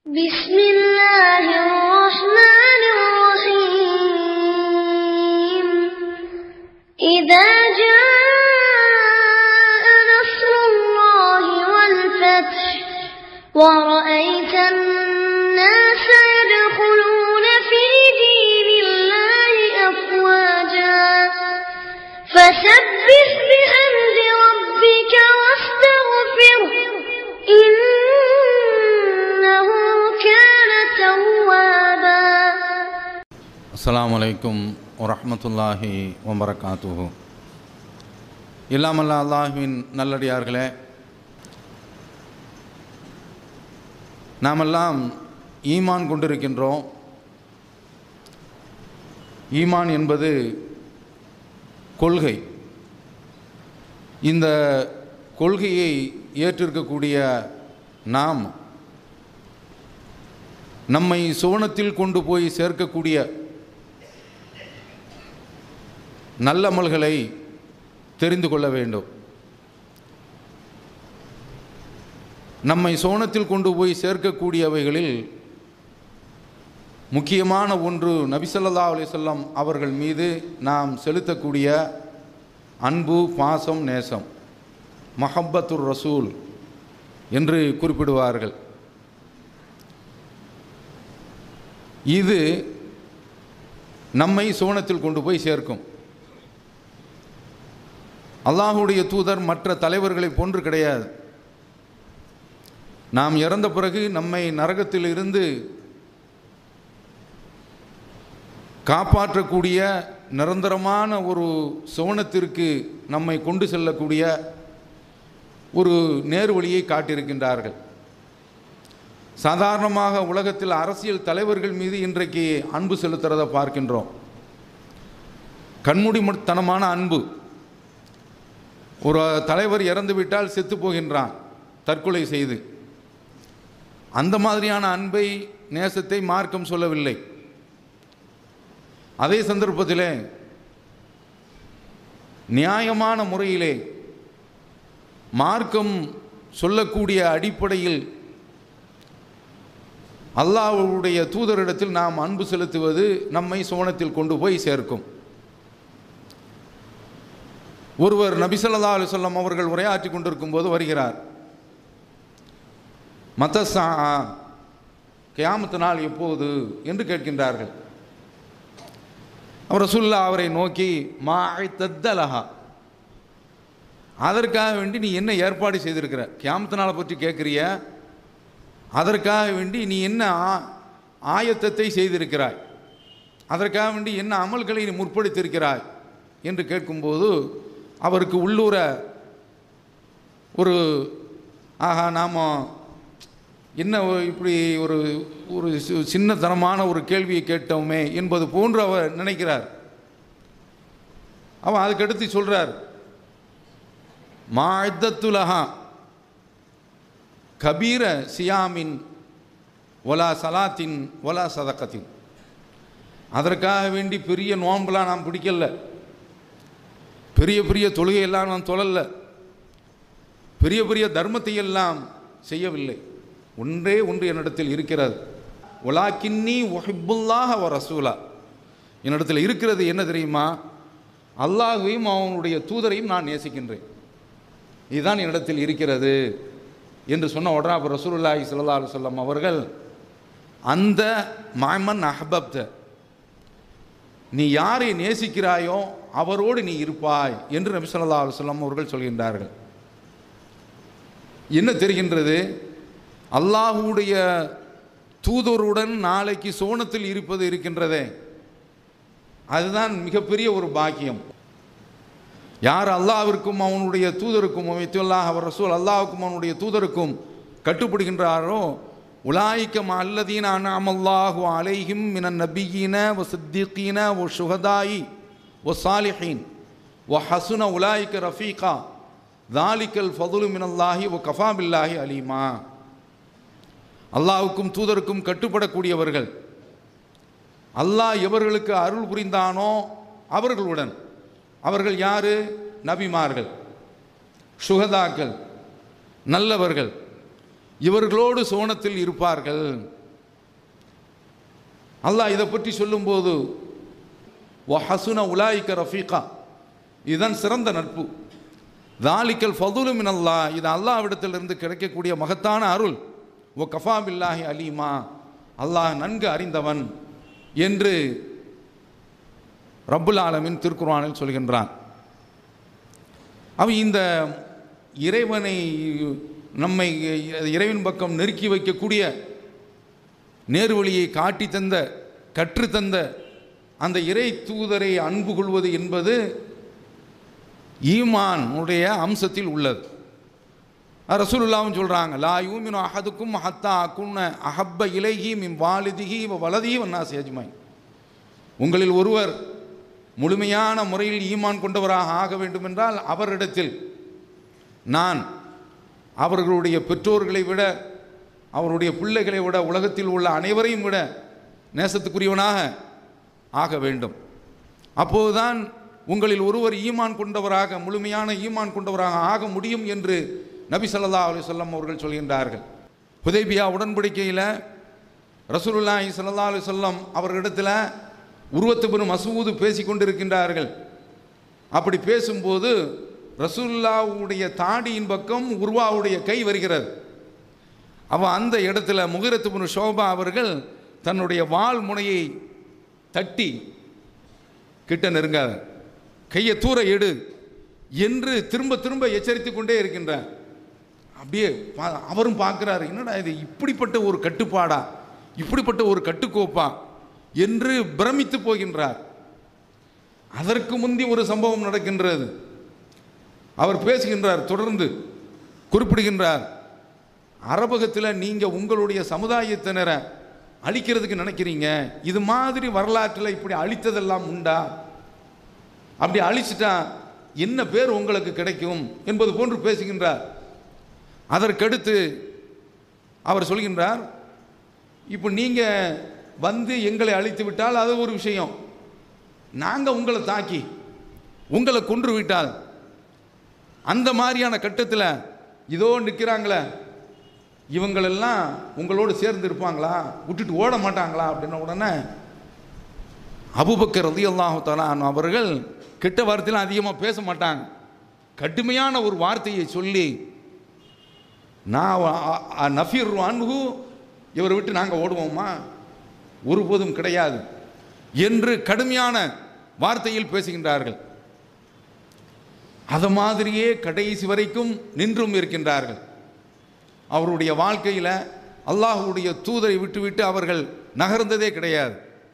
بسم الله الرحمن الرحيم إذا جاء نصر الله والفتح ورأيت الناس يدخلون في دين الله أفواجا فسبح بحمد ربك واستغفره إنه كان توابا அஸ்ஸலாமு அலைக்கும் வரஹ்மத்துல்லாஹி வபரகாத்துஹு இல்லாமல்ல அல்லாஹ்வின் நல்லடியார்களே நாமெல்லாம் ஈமான் கொண்டிருக்கின்றோம் ஈமான் என்பது கொள்கை இந்த கொள்கையை ஏற்றிருக்கக்கூடிய நாம் நம்மை சுவனத்தில் கொண்டு போய் சேர்க்கக்கூடிய நல்லமல்களை தெரிந்து கொள்ள வேண்டும் நம்மை சோனத்தில் கொண்டு போய் சேர்க்கக்கூடியவைகளில் முக்கியமான ஒன்று நபிசல்லா அலிசல்லாம் அவர்கள் மீது நாம் செலுத்தக்கூடிய அன்பு பாசம் நேசம் மஹப்பத்துர் ரசூல் என்று குறிப்பிடுவார்கள் இது நம்மை சோனத்தில் கொண்டு போய் சேர்க்கும் அல்லாஹுடைய தூதர் மற்ற தலைவர்களை போன்று கிடையாது நாம் இறந்த பிறகு நம்மை நரகத்தில் இருந்து காப்பாற்றக்கூடிய நிரந்தரமான ஒரு சுவனத்திற்கு நம்மை கொண்டு செல்லக்கூடிய ஒரு நேர்வழியை காட்டியிருக்கின்றார்கள் சாதாரணமாக உலகத்தில் அரசியல் தலைவர்கள் மீது இன்றைக்கு அன்பு செலுத்துறதை பார்க்கின்றோம் கண்மூடித்தனமான அன்பு ஒரு தலைவர் இறந்து விட்டால் செத்து போகின்றான் தற்கொலை செய்து அந்த மாதிரியான அன்பை நேசத்தை மார்க்கம் சொல்லவில்லை அதே சந்தர்ப்பத்திலே நியாயமான முறையிலே மார்க்கம் சொல்லக்கூடிய அடிப்படையில் அல்லாஹ்வுடைய தூதரிடத்தில் நாம் அன்பு செலுத்துவது நம்மை சோனத்தில் கொண்டு போய் சேர்க்கும் ஒருவர் நபிசல்லா அலுவலம் அவர்கள் உரையாற்றி கொண்டிருக்கும் போது வருகிறார் மத்தசா கியாமத்து நாள் எப்போது என்று கேட்கின்றார்கள் அவர் ரசுல்லா அவரை நோக்கி மா தத்தலஹா அதற்காக வேண்டி நீ என்ன ஏற்பாடு செய்திருக்கிற கியாமத்து நாளை பற்றி கேட்குறிய அதற்காக வேண்டி நீ என்ன ஆ- ஆயத்தத்தை செய்திருக்கிறாய் அதற்காக வேண்டி என்ன அமல்களை நீ முற்படுத்தியிருக்கிறாய் என்று கேட்கும்போது அவருக்கு உள்ளூர ஒரு ஆஹா நாம் என்ன ஒரு இப்படி ஒரு ஒரு சி- சின்னத்தனமான ஒரு கேள்வியை கேட்டோமே என்பது போன்று அவர் நினைக்கிறார் அவன் அதுக்கடுத்து சொல்கிறார் மாழ்தத்துலஹா கபீர சியாமின் ஒலா சலாத்தின் ஒலா சதக்கத்தின் அதற்காக வேண்டி பெரிய நோன்பெலாம் நான் பிடிக்கல பெரிய பெரிய தொழுகையெல்லாம் நான் தொழல பெரிய பெரிய தர்மத்தை எல்லாம் செய்யவில்லை ஒன்றே ஒன்று என்னிடத்தில் இருக்கிறது ஒலாக்கின்னி ஒஹிப்புல்லாஹ வ ரசூலா என்னிடத்தில் இருக்கிறது என்ன தெரியுமா அல்லாஹையும் அவனுடைய தூதரையும் நான் நேசிக்கின்றேன் இதுதான் என்னிடத்தில் இருக்கிறது என்று சொன்ன உடனே அப்போ ரசூலுல்லாஹி ஸல்லல்லாஹு அலைஹி வஸல்லம் அவர்கள் அந்த மாமன் அஹபப்த நீ யாரை நேசிக்கிறாயோ அவரோடு நீ இருப்பாய் என்று நபி ஸல்லல்லாஹு அலைஹி வஸல்லம் அவர்கள் சொல்கின்றார்கள் என்ன தெரிகின்றது அல்லாஹுடைய தூதருடன் நாளைக்கு சோனத்தில் இருப்பது இருக்கின்றதே அதுதான் மிகப்பெரிய ஒரு பாக்கியம் யார் அல்லாஹ்விற்கும் அவனுடைய தூதருக்கும் அமைத்துள்ளாஹ் அவர் ரசூல் அல்லாஹ்வுக்கும் அவனுடைய தூதருக்கும் கட்டுப்படுகின்றாரோ உலாய்க்கம் அல்லதீன அனாமல்லாஹு அலைஹிம் மினன் நபியீன வ சித்திகீன வ சுகதாயி வ சாலிஹீன் வ ஹசுன உலாய்க்க ரஃபீகா தாலிக்கல் ஃபதுலு மினல்லாஹி வ கஃபா பில்லாஹி அலீமா அல்லாஹ்வுக்கும் தூதருக்கும் கட்டுப்படக்கூடியவர்கள் அல்லாஹ் எவர்களுக்கு அருள் புரிந்தானோ அவர்களுடன் அவர்கள் யாரு நபிமார்கள் சுகதாக்கள் நல்லவர்கள் இவர்களோடு சோனத்தில் இருப்பார்கள் அல்லாஹ் இதை பற்றி சொல்லும்போது ஹசுன உலாய்க்க ரஃபீகா இதுதான் சிறந்த நட்பு தாலிக்கல் ஃபதுலு மின் அல்லாஹ் இது அல்லாஹ்விடத்திலிருந்து கிடைக்கக்கூடிய மகத்தான அருள் ஓ கஃபா பில்லாஹி அலீமா அல்லாஹ் நன்கு அறிந்தவன் என்று ரப்புல் ஆலமின் திருக்குர்ஆனில் சொல்கின்றான் அவன் இந்த இறைவனை நம்மை இறைவன் பக்கம் நெருக்கி வைக்கக்கூடிய நேர்வழியை காட்டி தந்த கற்றுத்தந்த அந்த இறை தூதரை அன்பு கொள்வது என்பது ஈமான் உடைய அம்சத்தில் உள்ளது அது ரசூலுல்லாவும் சொல்கிறாங்க லா யூமினு அஹதுக்கும் ஹத்தா அக்குன்ன அஹப்ப இலைஹி மின் வாலிதிஹி வ வலதிஹி வன்னாசி அஜ்மாய் உங்களில் ஒருவர் முழுமையான முறையில் ஈமான் கொண்டவராக ஆக வேண்டுமென்றால் அவரிடத்தில் நான் அவர்களுடைய பெற்றோர்களை விட அவருடைய பிள்ளைகளை விட உலகத்தில் உள்ள அனைவரையும் விட நேசத்துக்குரியவனாக ஆக வேண்டும் அப்போதுதான் உங்களில் ஒருவர் ஈமான் கொண்டவராக முழுமையான ஈமான் கொண்டவராக ஆக முடியும் என்று நபி ஸல்லல்லாஹு அலைஹி வஸல்லம் அவர்கள் சொல்கின்றார்கள் ஹுதைபியா உடன்படிக்கையில் ரசூலுல்லாஹி ஸல்லல்லாஹு அலைஹி வஸல்லம் அவர்களிடத்தில் உருவத்து பின் மசூது பேசி கொண்டிருக்கின்றார்கள் அப்படி பேசும்போது ரசூலுல்லாவுடைய தாடியின் பக்கம் உருவாவுடைய கை வருகிறது அவ அந்த இடத்துல முகிரத்து பின் ஷோபா அவர்கள் தன்னுடைய வாள் முனையை தட்டி கிட்ட நெருங்காத கையை தூர எடு என்று திரும்ப திரும்ப எச்சரித்து கொண்டே இருக்கின்றார் அப்படியே பா- அவரும் பார்க்குறாரு என்னடா இது இப்படிப்பட்ட ஒரு கட்டுப்பாடா இப்படிப்பட்ட ஒரு கட்டுக்கோப்பா என்று பிரமித்து போகின்றார் அதற்கு முந்தி ஒரு சம்பவம் நடக்கின்றது அவர் பேசுகின்றார் தொடர்ந்து குறிப்பிடுகின்றார் அரபகத்தில் நீங்கள் உங்களுடைய சமுதாயத்தினரை அழிக்கிறதுக்கு நினைக்கிறீங்க இது மாதிரி வரலாற்றில் இப்படி அழித்ததெல்லாம் உண்டா அப்படி அழிச்சிட்டா என்ன பேர் உங்களுக்கு கிடைக்கும் என்பது போன்று பேசுகின்றார் அதற்கடுத்து அவர் சொல்கின்றார் இப்போ நீங்கள் வந்து எங்களை அழித்து விட்டால் அது ஒரு விஷயம் நாங்கள் உங்களை தாக்கி உங்களை கொன்று விட்டால் அந்த மாதிரியான கட்டத்தில் இதோ நிற்கிறாங்களே இவங்களெல்லாம் உங்களோடு சேர்ந்து இருப்பாங்களா விட்டுட்டு ஓட மாட்டாங்களா அப்படின்ன உடனே அபுபக்கர் ரதி அல்லாஹு அவர்கள் கெட்ட வார்த்தையில் அதிகமாக பேச மாட்டாங்க கடுமையான ஒரு வார்த்தையை சொல்லி நான் நஃபீர் அன்ஹு இவரை விட்டு நாங்கள் ஓடுவோமா ஒருபோதும் கிடையாது என்று கடுமையான வார்த்தையில் பேசுகின்றார்கள் அது மாதிரியே கடைசி வரைக்கும் நின்றும் இருக்கின்றார்கள் அவருடைய வாழ்க்கையில் அல்லாஹ்வுடைய தூதரை விட்டுவிட்டு அவர்கள் நகர்ந்ததே கிடையாது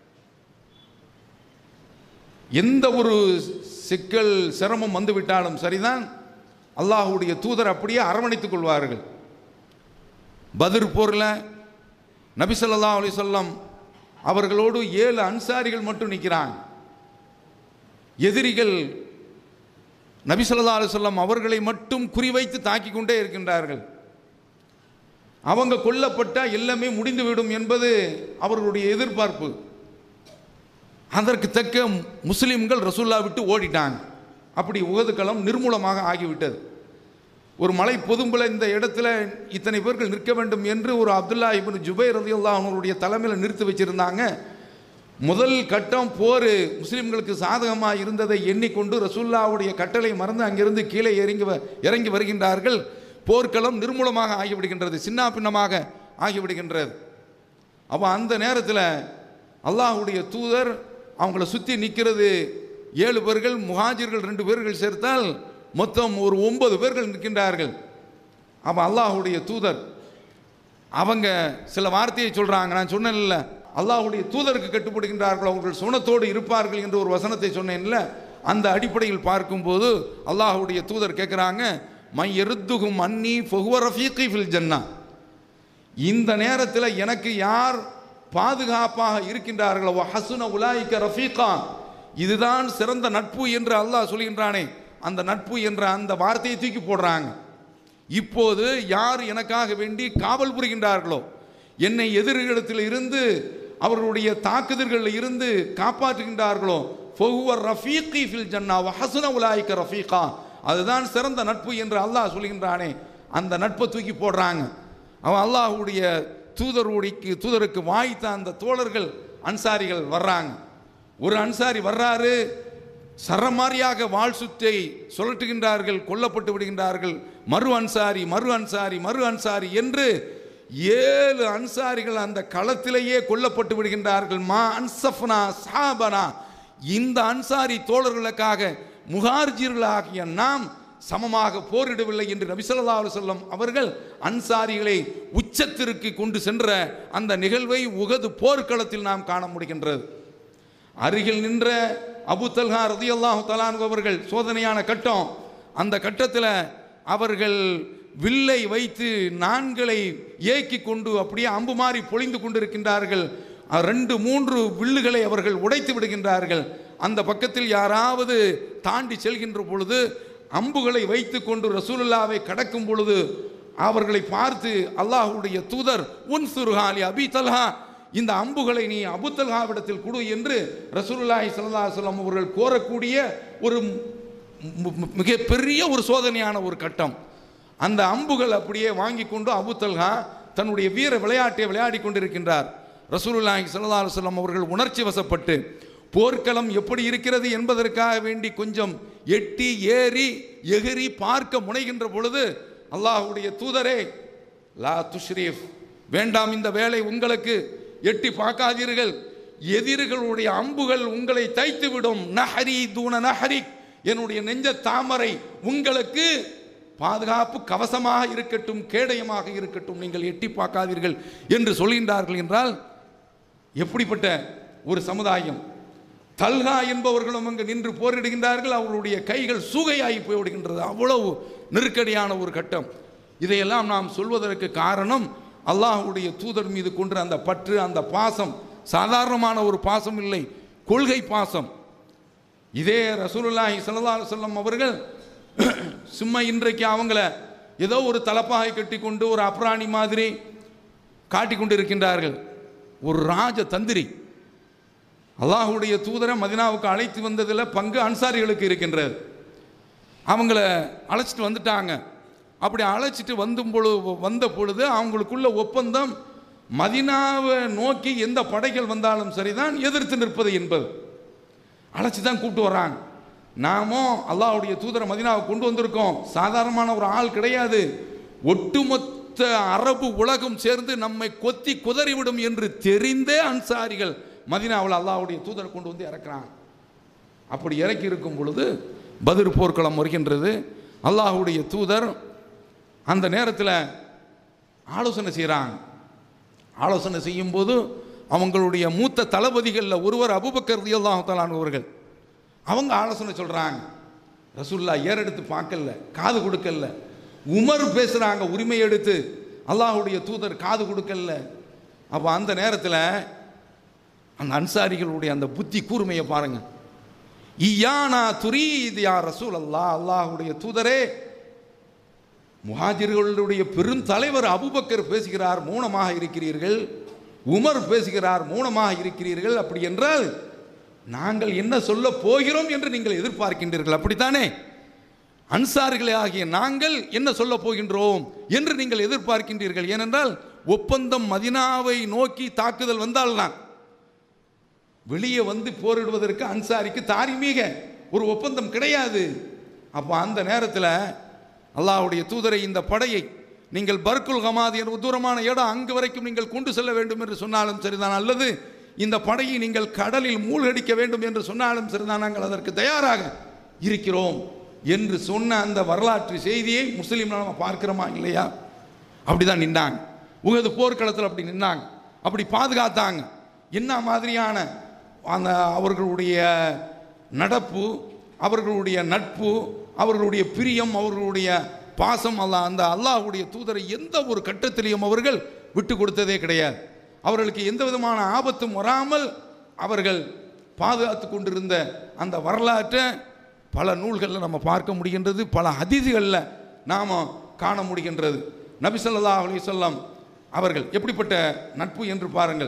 எந்த ஒரு சிக்கல் சிரமம் வந்துவிட்டாலும் சரிதான் அல்லாஹ்வுடைய தூதர் அப்படியே அரவணைத்துக் கொள்வார்கள் பத்ர் போரில் நபி ஸல்லல்லாஹு அலைஹி வஸல்லம் அவர்களோடு ஏழு அன்சாரிகள் மட்டும் நிற்கிறாங்க எதிரிகள் நபி ஸல்லல்லாஹு அலைஹி வஸல்லம் அவர்களை மட்டும் குறிவைத்து தாக்கிக் கொண்டே இருக்கின்றார்கள் அவங்க கொல்லப்பட்டால் எல்லாமே முடிந்துவிடும் என்பது அவர்களுடைய எதிர்பார்ப்பு அதற்கு தக்க முஸ்லிம்கள் ரசூல்லா விட்டு ஓடிட்டாங்க அப்படி உகது களம் நிர்மூலமாக ஆகிவிட்டது ஒரு மலை பொதும்புல இந்த இடத்துல இத்தனை பேர்கள் நிற்க வேண்டும் என்று ஒரு அப்துல்லா இப்னு ஜுபைர் ரலியல்லாஹு அவனுடைய தலைமையில் நிறுத்தி வச்சிருந்தாங்க முதல் கட்டம் போர் முஸ்லிம்களுக்கு சாதகமாக இருந்ததை எண்ணிக்கொண்டு ரசூல்லாவுடைய கட்டளை மறந்து அங்கிருந்து கீழே இறங்கி வ- இறங்கி வருகின்றார்கள் போர்க்களம் நிர்மூலமாக ஆகிவிடுகின்றது சின்ன பின்னமாக ஆகிவிடுகின்றது அப்போ அந்த நேரத்தில் அல்லாஹ்வுடைய தூதர் அவங்கள சுற்றி நிற்கிறது ஏழு பேர்கள் முஹாஜிர்கள் ரெண்டு பேர்கள் சேர்த்தால் மொத்தம் ஒரு ஒன்பது பேர்கள் நிற்கின்றார்கள் அப்போ அல்லாஹ்வுடைய தூதர் அவங்க சில வார்த்தையை சொல்கிறாங்க நான் சொன்னேன்ல அல்லாஹ்வுடைய தூதருக்கு கட்டுப்படுகின்றார்கள் அவர்கள் சுனத்தோடு இருப்பார்கள் என்று ஒரு வசனத்தை சொன்னேன்ல அந்த அடிப்படையில் பார்க்கும்போது அல்லாஹ்வுடைய தூதர் கேட்குறாங்க மை எருத்துகும் அன்னி ஃபொகுவ ரஃபீகி ஃபில் ஜன்னா இந்த நேரத்தில் எனக்கு யார் பாதுகாப்பாக இருக்கின்றார்களோ ஹசுன உலாய்க்க ரஃபீகா இதுதான் சிறந்த நட்பு என்று அல்லாஹ் சொல்கின்றானே அந்த நட்பு என்ற அந்த வார்த்தையை தூக்கி போடுறாங்க இப்போது யார் எனக்காக வேண்டி காவல் புரிகின்றார்களோ என்னை எதிரிடத்தில் இருந்து அவர்களுடைய தாக்குதல்களில் இருந்து காப்பாற்றுகின்றார்களோ ஃபொகுவர் ரஃபீகி ஃபில் ஜன்னா வஹசுன உலாய்க்க ரஃபீகா அதுதான் சிறந்த நட்பு என்று அல்லாஹ் சொல்கின்றானே அந்த நட்பை தூக்கி போடுறாங்க அவன் அல்லாஹ்வுடைய தூதருடைக்கு தூதருக்கு வாய்த்த அந்த தோழர்கள் அன்சாரிகள் வர்றாங்க ஒரு அன்சாரி வர்றாரு சரமாரியாக வாழ் சுத்தை சுழட்டுகின்றார்கள் கொல்லப்பட்டு விடுகின்றார்கள் மறு அன்சாரி மறு அன்சாரி மறு அன்சாரி என்று ஏழு அன்சாரிகள் அந்த களத்திலேயே கொல்லப்பட்டு விடுகின்றார்கள் மா அன்சஃப்னா சாபனா இந்த அன்சாரி தோழர்களுக்காக முகார்ஜீர்களாகிய நாம் சமமாக போரிடவில்லை என்று நபிசல்லா சொல்லம் அவர்கள் அன்சாரிகளை உச்சத்திற்கு கொண்டு சென்ற அந்த நிகழ்வை உகது போர்க்களத்தில் நாம் காண முடிகின்றது அருகில் நின்ற அபு தல்ஹா ரதியல்லாஹு தலான் அவர்கள் சோதனையான கட்டம் அந்த கட்டத்தில் அவர்கள் வில்லை வைத்து நான்களை ஏக்கி கொண்டு அப்படியே அம்பு மாறி பொழிந்து கொண்டிருக்கின்றார்கள் அஹ் ரெண்டு மூன்று வில்லுகளை அவர்கள் உடைத்து விடுகின்றார்கள் அந்த பக்கத்தில் யாராவது தாண்டி செல்கின்ற பொழுது அம்புகளை வைத்து கொண்டு ரசூலுல்லாவை கடக்கும் பொழுது அவர்களை பார்த்து அல்லாஹ்வுடைய தூதர் உன் சுருஹாலி அபி தல்ஹா இந்த அம்புகளை நீ அபுத்தல்ஹாவிடத்தில் கொடு என்று ரசூலுல்லாஹி ஸல்லல்லாஹு அலைஹி வஸல்லம் அவர்கள் கோரக்கூடிய ஒரு மு- மு- மிகப்பெரிய ஒரு சோதனையான ஒரு கட்டம் அந்த அம்புகள் அப்படியே வாங்கி கொண்டு அபுத்தல்ஹா தன்னுடைய வீர விளையாட்டை விளையாடி கொண்டிருக்கின்றார் ரசூலுல்லாஹி ஸல்லல்லாஹு அலைஹி வஸல்லம் அவர்கள் உணர்ச்சி வசப்பட்டு போர்க்களம் எப்படி இருக்கிறது என்பதற்காக வேண்டி கொஞ்சம் எட்டி ஏறி எகிரி பார்க்க முனைகின்ற பொழுது அல்லாஹ்வுடைய தூதரே லா துஷ்ரீஃப் வேண்டாம் இந்த வேலை உங்களுக்கு எட்டி பார்க்காதீர்கள் எதிரிகளுடைய அம்புகள் உங்களை தைத்து விடும் நஹரி தூண நஹரி என்னுடைய நெஞ்ச தாமரை உங்களுக்கு பாதுகாப்பு கவசமாக இருக்கட்டும் கேடயமாக இருக்கட்டும் நீங்கள் எட்டி பார்க்காதீர்கள் என்று சொல்கின்றார்கள் என்றால் எப்படிப்பட்ட ஒரு சமுதாயம் தல்கா என்பவர்களும் அங்கு நின்று போரிடுகின்றார்கள் அவர்களுடைய கைகள் சூகையாகி போய்விடுகின்றது அவ்வளவு நெருக்கடியான ஒரு கட்டம் இதையெல்லாம் நாம் சொல்வதற்கு காரணம் அல்லாஹ்வுடைய தூதர் மீது கொன்ற அந்த பற்று அந்த பாசம் சாதாரணமான ஒரு பாசம் இல்லை கொள்கை பாசம் இதே ரசூலுல்லாஹி ஸல்லல்லாஹு அலைஹி வஸல்லம் அவர்கள் சும்மா இன்றைக்கு அவங்கள ஏதோ ஒரு தலப்பாகை கட்டி கொண்டு ஒரு அப்ராணி மாதிரி காட்டிக் கொண்டிருக்கின்றார்கள் ஒரு ராஜ தந்திரி அல்லாஹ்வுடைய தூதரை மதினாவுக்கு அழைத்து வந்ததில் பங்கு அன்சாரிகளுக்கு இருக்கின்றது அவங்கள அழைச்சிட்டு வந்துட்டாங்க அப்படி அழைச்சிட்டு வந்தும் பொழுது வந்த பொழுது அவங்களுக்குள்ள ஒப்பந்தம் மதினாவை நோக்கி எந்த படைகள் வந்தாலும் சரிதான் எதிர்த்து நிற்பது என்பது அழைச்சி தான் கூப்பிட்டு வர்றாங்க நாமும் அல்லாஹ்வுடைய தூதரை மதினாவை கொண்டு வந்திருக்கோம் சாதாரணமான ஒரு ஆள் கிடையாது ஒட்டுமொத்த அரபு உலகம் சேர்ந்து நம்மை கொத்தி குதறிவிடும் என்று தெரிந்தே அன்சாரிகள் மதினாவில் அல்லாஹ்வுடைய தூதரை கொண்டு வந்து இறக்குறாங்க அப்படி இறக்கி இருக்கும் பொழுது பதிர் போர்க்களம் வருகின்றது அல்லாஹ்வுடைய தூதர் அந்த நேரத்தில் ஆலோசனை செய்கிறாங்க ஆலோசனை செய்யும்போது அவங்களுடைய மூத்த தளபதிகளில் ஒருவர் அபுபக்கர் ரலியல்லாஹு அவங்க ஆலோசனை சொல்கிறாங்க ரசூல்லா ஏறெடுத்து பார்க்கல காது கொடுக்கல உமர் பேசுகிறாங்க உரிமை எடுத்து அல்லாஹ்வுடைய தூதர் காது கொடுக்கல அப்போ அந்த நேரத்தில் அந்த அன்சாரிகளுடைய அந்த புத்தி கூர்மையை பாருங்க இயானா துரீத் யா ரசூல் அல்லாஹ் அல்லாஹ்வுடைய தூதரே முஹாஜிர்களுடைய பெரும் தலைவர் அபுபக்கர் பேசுகிறார் மௌனமாக இருக்கிறீர்கள் உமர் பேசுகிறார் மௌனமாக இருக்கிறீர்கள் அப்படி என்றால் நாங்கள் என்ன சொல்ல போகிறோம் என்று நீங்கள் எதிர்பார்க்கின்றீர்கள் அப்படித்தானே அன்சாரிகளே ஆகிய நாங்கள் என்ன சொல்ல போகின்றோம் என்று நீங்கள் எதிர்பார்க்கின்றீர்கள் ஏனென்றால் ஒப்பந்தம் மதினாவை நோக்கி தாக்குதல் வந்தால்தான் வெளியே வந்து போரிடுவதற்கு அன்சாரிக்கு தாரிமீக ஒரு ஒப்பந்தம் கிடையாது அப்போ அந்த நேரத்தில் அல்லாஹ்வுடைய தூதரை இந்த படையை நீங்கள் பர்குல் ஹமாத் என்ற தூரமான இடம் அங்கு வரைக்கும் நீங்கள் கொண்டு செல்ல வேண்டும் என்று சொன்னாலும் சரிதான் அல்லது இந்த படையை நீங்கள் கடலில் மூழ்கடிக்க வேண்டும் என்று சொன்னாலும் சரிதான் நாங்கள் அதற்கு தயாராக இருக்கிறோம் என்று சொன்ன அந்த வரலாற்று செய்தியை முஸ்லீம் நம்ம பார்க்கிறோமா இல்லையா அப்படிதான் நின்னாங்க உகது போர்க்களத்தில் அப்படி நின்னாங்க அப்படி பாதுகாத்தாங்க என்ன மாதிரியான அந்த அவர்களுடைய நடப்பு அவர்களுடைய நட்பு அவர்களுடைய பிரியம் அவர்களுடைய பாசம் அல்ல அந்த அல்லாஹ்வுடைய தூதரை எந்த ஒரு கட்டத்திலையும் அவர்கள் விட்டு கொடுத்ததே கிடையாது அவர்களுக்கு எந்த விதமான ஆபத்தும் வராமல் அவர்கள் பாதுகாத்து கொண்டிருந்த அந்த வரலாற்றை பல நூல்களில் நம்ம பார்க்க முடிகின்றது பல ஹதீதுகளில் நாம் காண முடிகின்றது நபி ஸல்லல்லாஹு அலைஹி வஸல்லம் அவர்கள் எப்படிப்பட்ட நட்பு என்று பாருங்கள்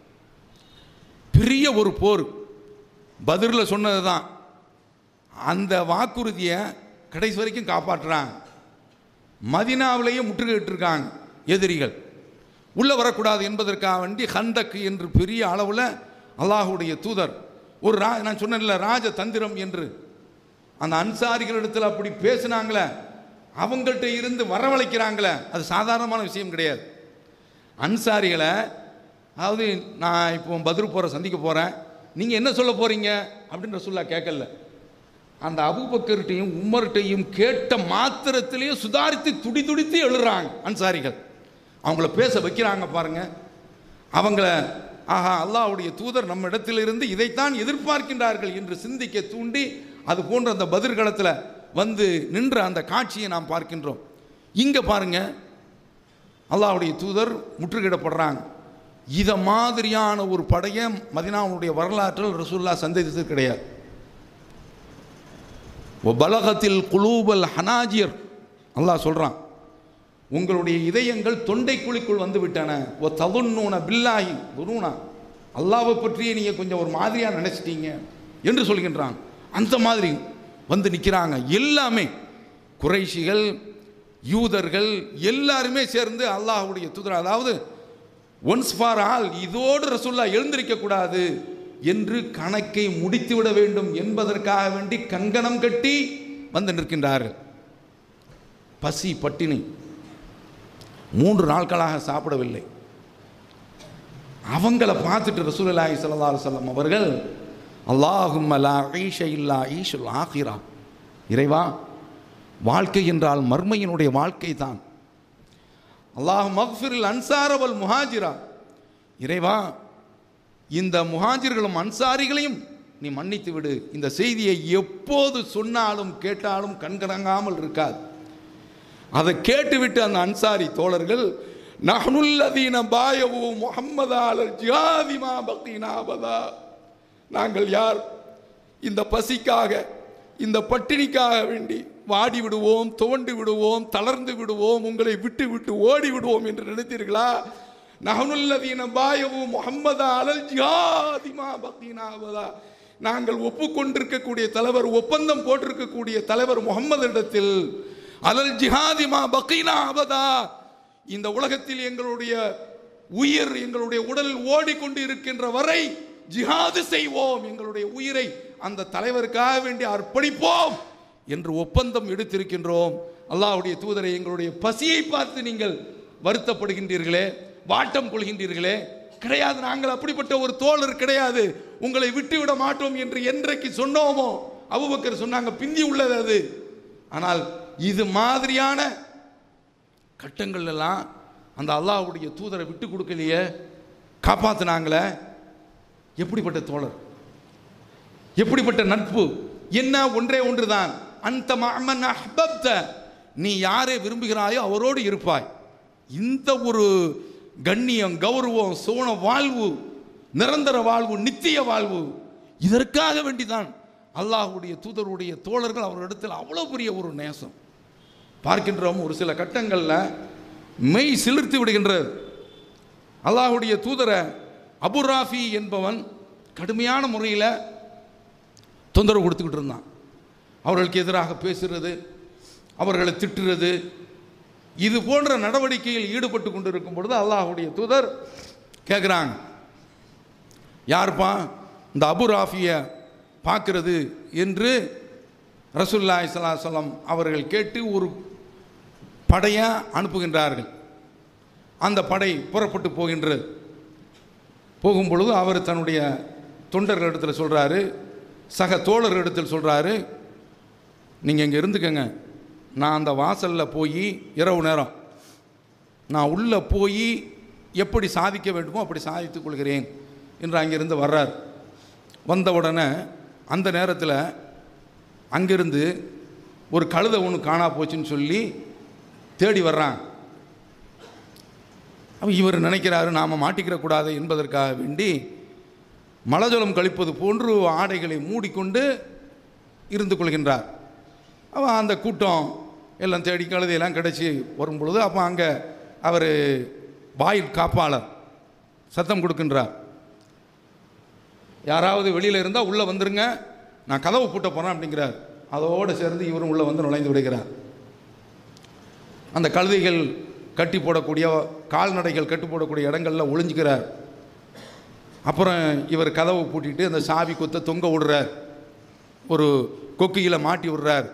பெரிய ஒரு போர் பதிரில் சொன்னது தான் அந்த வாக்குறுதியை கடைசி வரைக்கும் காப்பாற்றுறாங்க மதினாவிலேயே முற்றுகையிட்டிருக்காங்க எதிரிகள் உள்ளே வரக்கூடாது என்பதற்காக வேண்டி ஹந்தக் என்று பெரிய அளவில் அல்லாஹுடைய தூதர் ஒரு ரா நான் சொன்னேன்ல ராஜ தந்திரம் என்று அந்த அன்சாரிகளிடத்தில் அப்படி பேசுனாங்களே அவங்கள்ட்ட இருந்து வரவழைக்கிறாங்களே அது சாதாரணமான விஷயம் கிடையாது அன்சாரிகளை அதாவது நான் இப்போ பத்ரு போகிற சந்திக்க போகிறேன் நீங்கள் என்ன சொல்ல போகிறீங்க அப்படின்னு ரசூல்லா கேட்கல அந்த அபுபக்கர்கிட்டையும் உமர்கிட்டையும் கேட்ட மாத்திரத்திலேயே சுதாரித்து துடி துடித்து எழுறாங்க அன்சாரிகள் அவங்கள பேச வைக்கிறாங்க பாருங்க அவங்கள ஆஹா அல்லாஹ்வுடைய தூதர் நம்ம இடத்திலிருந்து இதைத்தான் எதிர்பார்க்கின்றார்கள் என்று சிந்திக்க தூண்டி அது போன்ற அந்த பதிர்களத்தில் வந்து நின்ற அந்த காட்சியை நாம் பார்க்கின்றோம் இங்கே பாருங்க அல்லாஹ்வுடைய தூதர் முற்றுகையிடப்படுறாங்க இதை மாதிரியான ஒரு படையை மதினாவுடைய வரலாற்றில் ரசூல்லா சந்தித்தது கிடையாது பலகத்தில் குலூபல் ஹனாஜியர் அல்லாஹ் சொல்கிறான் உங்களுடைய இதயங்கள் தொண்டை குழிக்குள் வந்து விட்டன ஓ ததுன்னூன பில்லாஹி குருனா அல்லாவை பற்றியே நீங்கள் கொஞ்சம் ஒரு மாதிரியாக நினச்சிட்டீங்க என்று சொல்கின்றான் அந்த மாதிரி வந்து நிற்கிறாங்க எல்லாமே குறைஷிகள் யூதர்கள் எல்லாருமே சேர்ந்து அல்லாஹ்வுடைய தூதர் அதாவது ஒன்ஸ் ஃபார் ஆல் இதோடு ரசூல்லா எழுந்திருக்க கூடாது என்று கணக்கை முடித்துவிட வேண்டும் என்பதற்காக வேண்டி கங்கணம் கட்டி வந்து நிற்கின்றார்கள் பசி பட்டினி மூன்று நாட்களாக சாப்பிடவில்லை அவங்கள பார்த்துட்டு ரசூலுல்லாஹி ஸல்லல்லாஹு அலைஹி வஸல்லம் அவர்கள் அல்லாஹும்ம லா ஈஷ இல்லா ஈஷுல் ஆகிரா இறைவா வாழ்க்கை என்றால் மர்மையினுடைய வாழ்க்கை தான் அல்லாஹ் மக்ஃபிரில் அன்சாரவல் முஹாஜிரா இறைவா இந்த முஹாஜிர்களும் அன்சாரிகளையும் நீ மன்னித்து விடு இந்த செய்தியை எப்போது சொன்னாலும் கேட்டாலும் கண்கலங்காமல் இருக்காது அதை கேட்டுவிட்டு அந்த அன்சாரி தோழர்கள் நஹனுல்லதீன பாயவு முஹம்மதால ஜியாதிமா பக்தினாபதா நாங்கள் யார் இந்த பசிக்காக இந்த பட்டினிக்காக வேண்டி வாடி விடுவோம் துவண்டு விடுவோம் தளர்ந்து விடுவோம் உங்களை விட்டு விட்டு ஓடி விடுவோம் என்று நினைத்தீர்களா நகனுல்லதீன பாயவு முகம்மதா அலல் ஜியாதிமா பக்தினாவதா நாங்கள் ஒப்புக்கொண்டிருக்கக்கூடிய தலைவர் ஒப்பந்தம் போட்டிருக்கக்கூடிய தலைவர் முகம்மதிடத்தில் அலல் ஜிஹாதிமா பக்கீனா அபதா இந்த உலகத்தில் எங்களுடைய உயிர் எங்களுடைய உடல் ஓடிக்கொண்டு இருக்கின்ற வரை ஜிஹாது செய்வோம் எங்களுடைய உயிரை அந்த தலைவருக்காக வேண்டி அர்ப்பணிப்போம் என்று ஒப்பந்தம் எடுத்திருக்கின்றோம் அல்லாஹ்வுடைய தூதரை எங்களுடைய பசியை பார்த்து நீங்கள் வருத்தப்படுகின்றீர்களே வாட்டம் கொள்கின்றீர்களே கிடையாது நாங்கள் அப்படிப்பட்ட ஒரு தோழர் கிடையாது உங்களை விட்டு விட மாட்டோம் என்று என்றைக்கு சொன்னோமோ அபுபக்கர் சொன்னாங்க பிந்தி உள்ளது அது ஆனால் இது மாதிரியான கட்டங்கள் எல்லாம் அந்த அல்லாஹ்வுடைய தூதரை விட்டு கொடுக்கலையே காப்பாத்துனாங்களே எப்படிப்பட்ட தோழர் எப்படிப்பட்ட நட்பு என்ன ஒன்றே ஒன்றுதான் அந்த மஅமன் அஹ்பப்த நீ யாரை விரும்புகிறாயோ அவரோடு இருப்பாய் இந்த ஒரு கண்ணியம் கௌரவம் சோன வாழ்வு நிரந்தர வாழ்வு நித்திய வாழ்வு இதற்காக வேண்டிதான் அல்லாஹ்வுடைய தூதருடைய தோழர்கள் அவரிடத்தில் அவ்வளோ பெரிய ஒரு நேசம் பார்க்கின்றோம் ஒரு சில கட்டங்களில் மெய் சிலிர்த்து விடுகின்றது அல்லாஹ்வுடைய தூதரை அபுராஃபி என்பவன் கடுமையான முறையில் தொந்தரவு கொடுத்துக்கிட்டு இருந்தான் அவர்களுக்கு எதிராக பேசுறது அவர்களை திட்டுறது இது போன்ற நடவடிக்கையில் ஈடுபட்டு கொண்டிருக்கும் பொழுது அல்லாஹ்வுடைய தூதர் கேட்குறாங்க யாருப்பா இந்த அபுராஃபியை பார்க்கிறது என்று ரசூல்லாய் சலாஹம் அவர்கள் கேட்டு ஒரு படையை அனுப்புகின்றார்கள் அந்த படை புறப்பட்டு போகின்றது போகும் பொழுது அவர் தன்னுடைய தொண்டர்களிடத்தில் சொல்கிறாரு சக தோழர்களிடத்தில் சொல்கிறாரு நீங்கள் இங்கே இருந்துக்கங்க நான் அந்த வாசலில் போய் இரவு நேரம் நான் உள்ளே போய் எப்படி சாதிக்க வேண்டுமோ அப்படி சாதித்துக் கொள்கிறேன் என்று அங்கிருந்து வர்றார் வந்த உடனே அந்த நேரத்தில் அங்கிருந்து ஒரு கழுதை ஒன்று காணா போச்சுன்னு சொல்லி தேடி வர்றான் அப்ப இவர் நினைக்கிறாரு நாம் மாட்டிக்கிற கூடாது என்பதற்காக வேண்டி மலஜலம் கழிப்பது போன்று ஆடைகளை மூடிக்கொண்டு இருந்து கொள்கின்றார் அவன் அந்த கூட்டம் எல்லாம் தேடி கழுதையெல்லாம் கிடச்சி வரும் பொழுது அப்போ அங்கே அவர் வாயில் காப்பாளர் சத்தம் கொடுக்கின்றார் யாராவது வெளியில் இருந்தால் உள்ளே வந்துருங்க நான் கதவு பூட்ட போகிறேன் அப்படிங்கிறார் அதோடு சேர்ந்து இவரும் உள்ளே வந்து நுழைந்து விடுகிறார் அந்த கழுதைகள் கட்டி போடக்கூடிய கால்நடைகள் கட்டி போடக்கூடிய இடங்களில் ஒளிஞ்சுக்கிறார் அப்புறம் இவர் கதவை பூட்டிட்டு அந்த சாவி கொத்த தொங்க விடுறார் ஒரு கொக்கியில் மாட்டி விடுறார்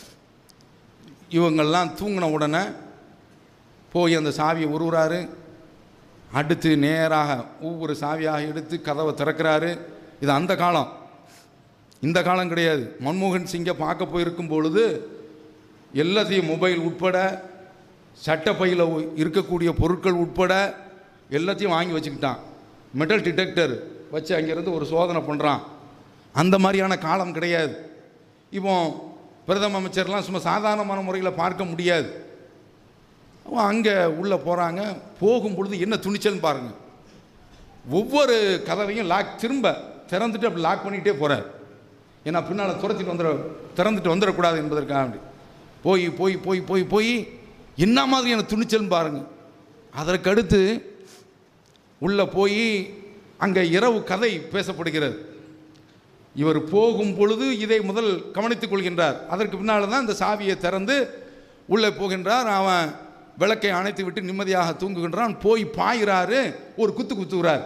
இவங்கெல்லாம் தூங்கின உடனே போய் அந்த சாவியை உருவுறாரு அடுத்து நேராக ஒவ்வொரு சாவியாக எடுத்து கதவை திறக்கிறாரு இது அந்த காலம் இந்த காலம் கிடையாது மன்மோகன் சிங்கை பார்க்க போயிருக்கும் பொழுது எல்லாத்தையும் மொபைல் உட்பட சட்டப்பையில் இருக்கக்கூடிய பொருட்கள் உட்பட எல்லாத்தையும் வாங்கி வச்சுக்கிட்டான் மெட்டல் டிடெக்டர் வச்சு அங்கேருந்து ஒரு சோதனை பண்ணுறான் அந்த மாதிரியான காலம் கிடையாது இப்போ பிரதம அமைச்சர்லாம் சும்மா சாதாரணமான முறையில் பார்க்க முடியாது அவன் அங்கே உள்ளே போகிறாங்க போகும் பொழுது என்ன துணிச்சல்னு பாருங்கள் ஒவ்வொரு கதவையும் லாக் திரும்ப திறந்துட்டு அப்படி லாக் பண்ணிகிட்டே போகிறார் ஏன்னா பின்னால் துரத்திட்டு வந்துட திறந்துட்டு வந்துடக்கூடாது என்பதற்காக அப்படி போய் போய் போய் போய் போய் என்ன மாதிரியான துணிச்சல்னு பாருங்கள் அதற்கு அடுத்து உள்ளே போய் அங்கே இரவு கதை பேசப்படுகிறது இவர் போகும் பொழுது இதை முதல் கவனித்துக் கொள்கின்றார் அதற்கு பின்னால் தான் இந்த சாவியை திறந்து உள்ளே போகின்றார் அவன் விளக்கை அணைத்து விட்டு நிம்மதியாக தூங்குகின்றான் போய் பாயிறாரு ஒரு குத்து குத்துகிறார்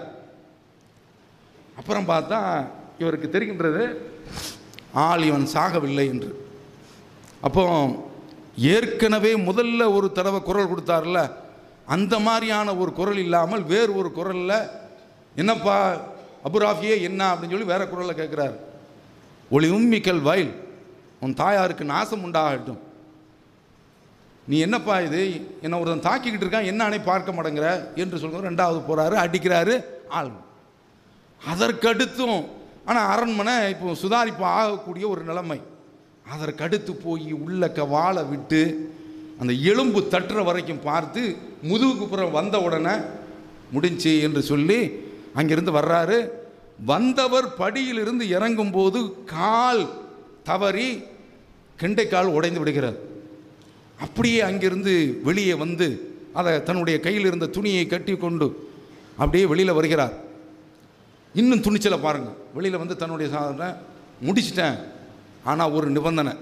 அப்புறம் பார்த்தா இவருக்கு தெரிகின்றது ஆள் இவன் சாகவில்லை என்று அப்போ ஏற்கனவே முதல்ல ஒரு தடவை குரல் கொடுத்தார்ல அந்த மாதிரியான ஒரு குரல் இல்லாமல் வேறு ஒரு குரலில் என்னப்பா அபுராஃபியே என்ன அப்படின்னு சொல்லி வேற குரலில் கேட்குறாரு ஒளி உம்மிக்கல் வயல் உன் தாயாருக்கு நாசம் உண்டாகட்டும் நீ என்னப்பா இது என்ன ஒருத்தன் தாக்கிக்கிட்டு இருக்கான் என்ன அணை பார்க்க மாட்டேங்கிற என்று சொல்கிறார் ரெண்டாவது போகிறாரு அடிக்கிறாரு ஆள் அதற்கடுத்தும் ஆனால் அரண்மனை இப்போ சுதாரிப்பு ஆகக்கூடிய ஒரு நிலைமை அதற்கடுத்து போய் உள்ளக்க வாழை விட்டு அந்த எலும்பு தட்டுற வரைக்கும் பார்த்து முதுகுக்கு புறம் வந்த உடனே முடிஞ்சு என்று சொல்லி அங்கிருந்து வர்றாரு வந்தவர் படியிலிருந்து இறங்கும்போது கால் தவறி கெண்டைக்கால் உடைந்து விடுகிறார் அப்படியே அங்கிருந்து வெளியே வந்து அதை தன்னுடைய கையில் இருந்த துணியை கட்டி கொண்டு அப்படியே வெளியில் வருகிறார் இன்னும் துணிச்சலை பாருங்க வெளியில் வந்து தன்னுடைய சாதனை முடிச்சிட்டேன் ஆனால் ஒரு நிபந்தனை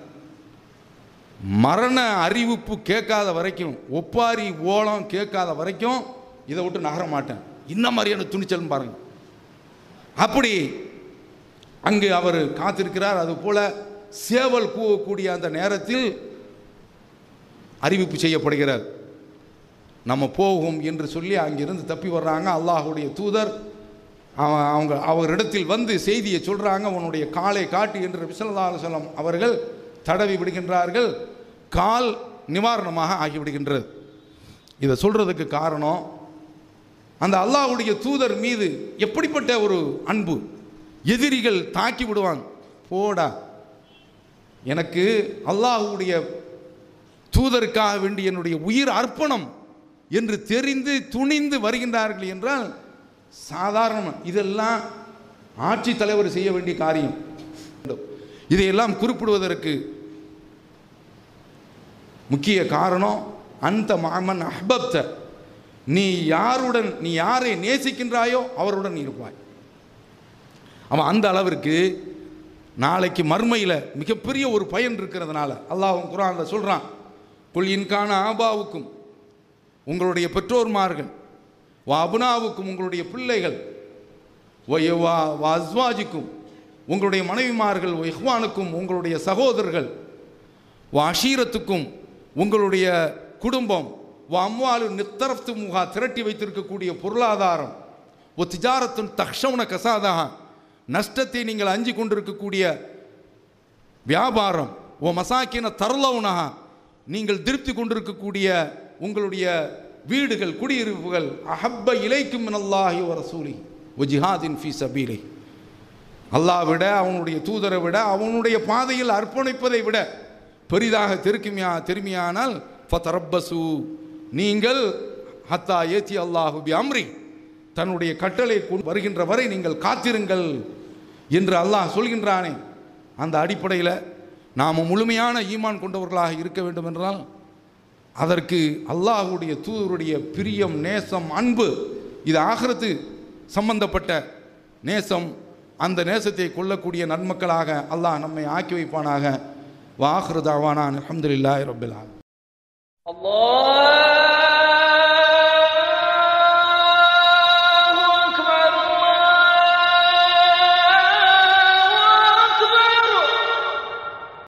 மரண அறிவிப்பு கேட்காத வரைக்கும் ஒப்பாரி ஓலம் கேட்காத வரைக்கும் இதை விட்டு நகர மாட்டேன் இந்த மாதிரியான துணிச்சல் பாருங்க அப்படி அங்கு அவர் காத்திருக்கிறார் அது போல சேவல் கூவக்கூடிய அந்த நேரத்தில் அறிவிப்பு செய்யப்படுகிறார் நம்ம போகும் என்று சொல்லி அங்கிருந்து தப்பி வர்றாங்க அல்லாஹுடைய தூதர் அவன் அவங்க அவரிடத்தில் வந்து செய்தியை சொல்கிறாங்க உன்னுடைய காலை காட்டு என்று விசல்லா அலுவலம் அவர்கள் தடவி விடுகின்றார்கள் கால் நிவாரணமாக ஆகிவிடுகின்றது இதை சொல்கிறதுக்கு காரணம் அந்த அல்லாஹ்வுடைய தூதர் மீது எப்படிப்பட்ட ஒரு அன்பு எதிரிகள் தாக்கி விடுவாங்க போடா எனக்கு அல்லாஹ்வுடைய தூதருக்காக வேண்டி என்னுடைய உயிர் அர்ப்பணம் என்று தெரிந்து துணிந்து வருகின்றார்கள் என்றால் சாதாரணம் இதெல்லாம் ஆட்சி தலைவர் செய்ய வேண்டிய காரியம் இதையெல்லாம் குறிப்பிடுவதற்கு முக்கிய காரணம் அந்த மாமன் அஹ்பப்த நீ யாருடன் நீ யாரை நேசிக்கின்றாயோ அவருடன் நீ இருப்பாய் அவன் அந்த அளவிற்கு நாளைக்கு மர்மையில் மிகப்பெரிய ஒரு பயன் இருக்கிறதுனால அல்லாஹ் குரானில் சொல்கிறான் குல் இன்கான ஆபாவுக்கும் உங்களுடைய பெற்றோர்மார்கள் வா அபுனாவுக்கும் உங்களுடைய பிள்ளைகள் ஒய் வா வா அஸ்வாஜிக்கும் உங்களுடைய மனைவிமார்கள் ஒ இஹ்வானுக்கும் உங்களுடைய சகோதரர்கள் வா அஷீரத்துக்கும் உங்களுடைய குடும்பம் வா அம்வாலு நித்தரத்து முகா திரட்டி வைத்திருக்கக்கூடிய பொருளாதாரம் ஒ திஜாரத்துன் தக்ஷவுன கசாதா நஷ்டத்தை நீங்கள் அஞ்சு கொண்டிருக்கக்கூடிய வியாபாரம் ஓ மசாக்கின தரலவுனஹா நீங்கள் திருப்தி கொண்டிருக்கக்கூடிய உங்களுடைய வீடுகள் குடியிருப்புகள் அஹப்ப இலைக்கும் அல்லாஹி வ ரசூலி ஒ ஜிஹாதின் ஃபி சபீலை அல்லாஹ் விட அவனுடைய தூதரை விட அவனுடைய பாதையில் அர்ப்பணிப்பதை விட பெரிதாக திருக்குமியா திரும்பியானால் ஃபதரப்பசு நீங்கள் ஹத்தா ஏத்தி அல்லாஹு பி அம்ரி தன்னுடைய கட்டளை கொண்டு வருகின்ற வரை நீங்கள் காத்திருங்கள் என்று அல்லாஹ் சொல்கின்றானே அந்த அடிப்படையில் நாம் முழுமையான ஈமான் கொண்டவர்களாக இருக்க வேண்டும் என்றால் அதற்கு அல்லாஹுடைய தூதருடைய பிரியம் நேசம் அன்பு இது ஆகிறது சம்பந்தப்பட்ட நேசம் அந்த நேசத்தை கொள்ளக்கூடிய நன்மக்களாக அல்லாஹ் நம்மை ஆக்கி வைப்பானாக வாஹ்ருதாவானான் அலமதுல்லாஹி ரபில் ஆலமீன் الله